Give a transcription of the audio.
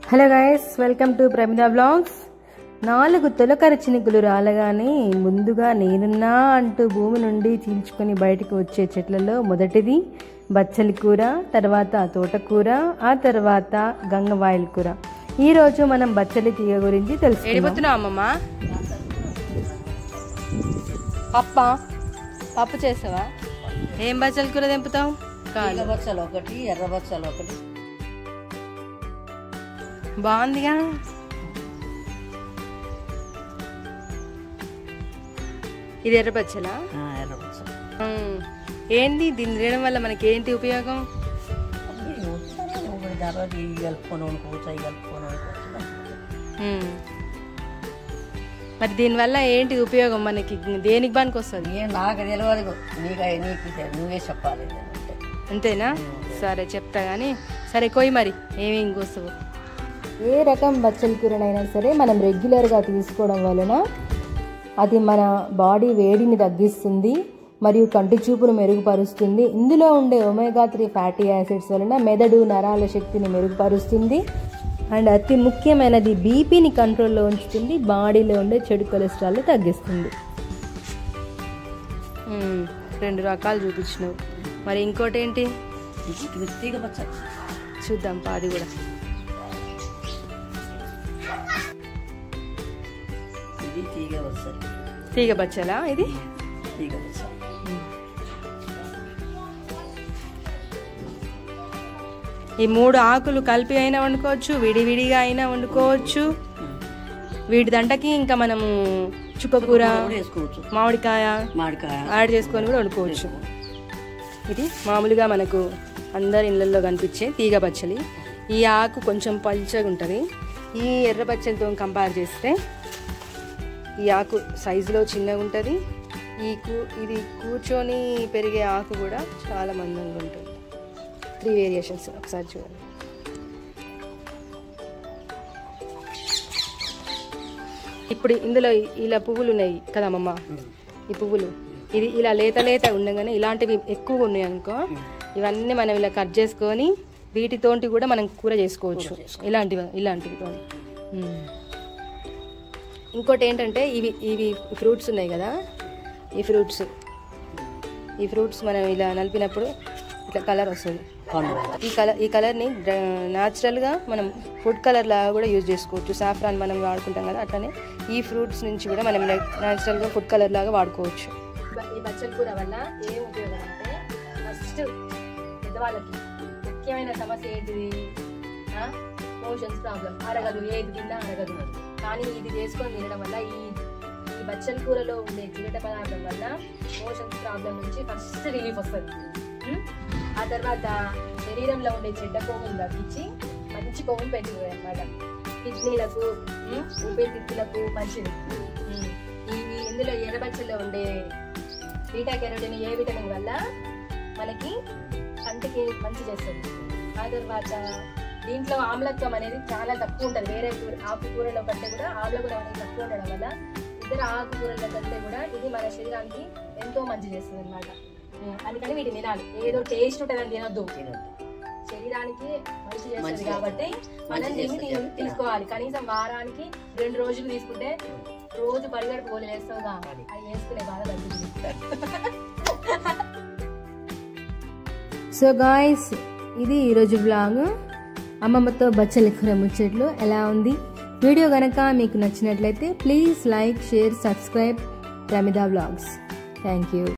Hello guys welcome to Pramida vlogs నాలుగు తొలకర చినుకులు రాలగానే ముందుగా నేనున్నా అంటూ భూమి నుండి చీల్చుకొని బయటకు వచ్చే చెట్లలో మొదటిది బచ్చలి కూర తర్వాత తోటకూర ఆ తర్వాత గంగవాయిల కూర ఈ రోజు మనం బచ్చలి తీగ గురించి తెలుసుకుందాం ఏడిపోతున్నావు అమ్మమ్మ పప్ప పప్పు చేసావా ఏం బచ్చల కూర తెంపుతావు తెల్ల బచ్చలు ఒకటి ఎర్ర బచ్చలు ఒకటి బాగుందిగా ఇది ఎర్ర బచ్చలా ఆ, ఎర్ర బచ్చలు ఉమ్. ఏంది దీన్ని తినడం వల్ల మనకి ఏంటి ఉపయోగం అవి ఉత్తరం ఒకటి తర్వాత ఇవి కలుపుకొని వండుకోవచ్చు అవి కలుపుకొని వండుకోవచ్చు ఉమ్. మరి దీనివల్ల ఏంటి ఉపయోగం మనకి దేనికి పనికి వస్తుంది ఏ నాకు తెలియదు నీకు నీకు తె- నువ్వే చెప్పాలి అంటే అంతేనా సరే చెప్తా కానీ సరే కొయ్యి మరి ఏమేమి కోస్తావు ఏ రకం బచ్చలి కూరనైనా సరే మనం రెగ్యులర్గా తీసుకోవడం వలన అది మన బాడీ వేడిని తగ్గిస్తుంది మరియు కంటి చూపును మెరుగుపరుస్తుంది ఇందులో ఉండే ఒమేగా త్రీ ఫ్యాటీ యాసిడ్స్ వలన మెదడు నరాల శక్తిని మెరుగుపరుస్తుంది అండ్ అతి ముఖ్యమైనది బీపీని కంట్రోల్లో ఉంచుతుంది బాడీలో ఉండే చెడు కొలెస్ట్రాల్ని తగ్గిస్తుంది ఉమ్, రెండు రకాలు చూపించినావు మరి ఇంకోటి ఏంటి ఇది ఇది తీగ బచ్చలు చూద్దాం పా అది కూడా ఇది తీగ బచ్చలు తీగ బచ్చలా ఇది తీగ బచ్చలు ఈ మూడు ఆకులు కలిపి అయినా వండుకోవచ్చు విడివిడిగా అయినా వండుకోవచ్చు వీటి దంటకి ఇంకా మనము చుక్కకూర కూడా వేసుకోవచ్చు మామిడికాయ మామిడికాయ యాడ్ చేసుకొని కూడా వండుకోవచ్చు ఇది మామూలుగా మనకు అందరి ఇళ్ళల్లో కనిపించే తీగ బచ్చలి ఈ ఆకు కొంచెం పల్చగా ఉంటుంది ఈ ఎర్ర బచ్చలతో కంపేర్ చేస్తే ఈ ఆకు సైజులో చిన్నగా ఉంటుంది ఈ కూ ఇది కూర్చొని పెరిగే ఆకు కూడా చాలా మందంగా ఉంటుంది త్రీ వేరియేషన్స్ ఒకసారి చూడండి ఇప్పుడు ఇందులో ఇలా పువ్వులు ఉన్నాయి కదా అమ్మమ్మ ఈ పువ్వులు ఇది ఇలా లేత లేత ఉండగానే ఇలాంటివి ఎక్కువగా ఉన్నాయి అనుకో ఇవన్నీ మనం ఇలా కట్ చేసుకొని వీటితోటి కూడా మనం కూర చేసుకోవచ్చు ఇలాంటివి ఇలాంటివి ఇంకోటి ఏంటంటే ఇవి ఇవి ఫ్రూట్స్ ఉన్నాయి కదా ఈ ఫ్రూట్స్ ఈ ఫ్రూట్స్ మనం ఇలా నలిపినప్పుడు ఇట్లా కలర్ వస్తుంది పండు ఈ కలర్ ఈ కలర్ని న్యాచురల్గా మనం ఫుడ్ కలర్ లాగా కూడా యూజ్ చేసుకోవచ్చు సాఫ్రాన్ మనం వాడుకుంటాం కదా అట్లనే ఈ ఫ్రూట్స్ నుంచి కూడా మనం న్యాచురల్గా ఫుడ్ కలర్ లాగా వాడుకోవచ్చు ఈ బచ్చల కూర వల్ల ఏం ఉపయోగం అంటే ఫస్ట్ పెద్దవాళ్ళకి ముఖ్యమైన సమస్య ఏంటిది మోషన్స్ ప్రాబ్లం అరగదు ఏది తిన్నా అరగదు కానీ ఇది చేసుకొని తినడం వల్ల ఈ ఈ బచ్చల కూరలో ఉండే జీవిత పదార్థం వల్ల మోషన్స్ ప్రాబ్లం నుంచి ఫస్ట్ రిలీఫ్ వస్తుంది ఉం? ఆ తర్వాత శరీరంలో ఉండే చెడ్డ కొవ్వును తగ్గించి మంచి కొవ్వును పెంచుతుంది అనమాట కిడ్నీలకు ఉం? ఊపిరితిత్తులకు మంచిది ఉం. ఈ ఈ ఇందులో ఎర్రబచ్చల్లో ఉండే బీటా కెరోటిన్ ఏ విటమిన్ వల్ల మనకి కంటికి మంచి చేస్తుంది ఆ తర్వాత దీంట్లో ఆమ్లత్వం అనేది చాలా తక్కువ ఉంటుంది వేరే కూర ఆకుకూరల కంటే కూడా ఆమ్లగుణం అనేది తక్కువ ఉండడం వల్ల ఇతర ఆకుకూరల కంటే కూడా ఇది మన శరీరానికి ఎంతో మంచి చేస్తుంది అనమాట అందుకని వీటిని తినాలి ఏదో టేస్ట్ ఉంటుందని తినొద్దు తినొద్దు. శరీరానికి మంచి చేస్తుంది మంచి కాబట్టి మనం మంచి దీన్ని చేస్తుంది. తీ- తీసుకోవాలి కనీసం వారానికి రెండు రోజులు తీసుకుంటే రోజు పరిగడుపు గోలు వేస్తావుగా అది. అది వేసుకునే బాధ తగ్గుతుంది సో గాయస్ ఇది ఈరోజు బ్లాగ్ అమ్మమ్మతో బచ్చలి కూర ముచ్చట్లు ఎలా ఉంది వీడియో గనక మీకు నచ్చినట్లయితే please like share subscribe Pramida vlogs thank you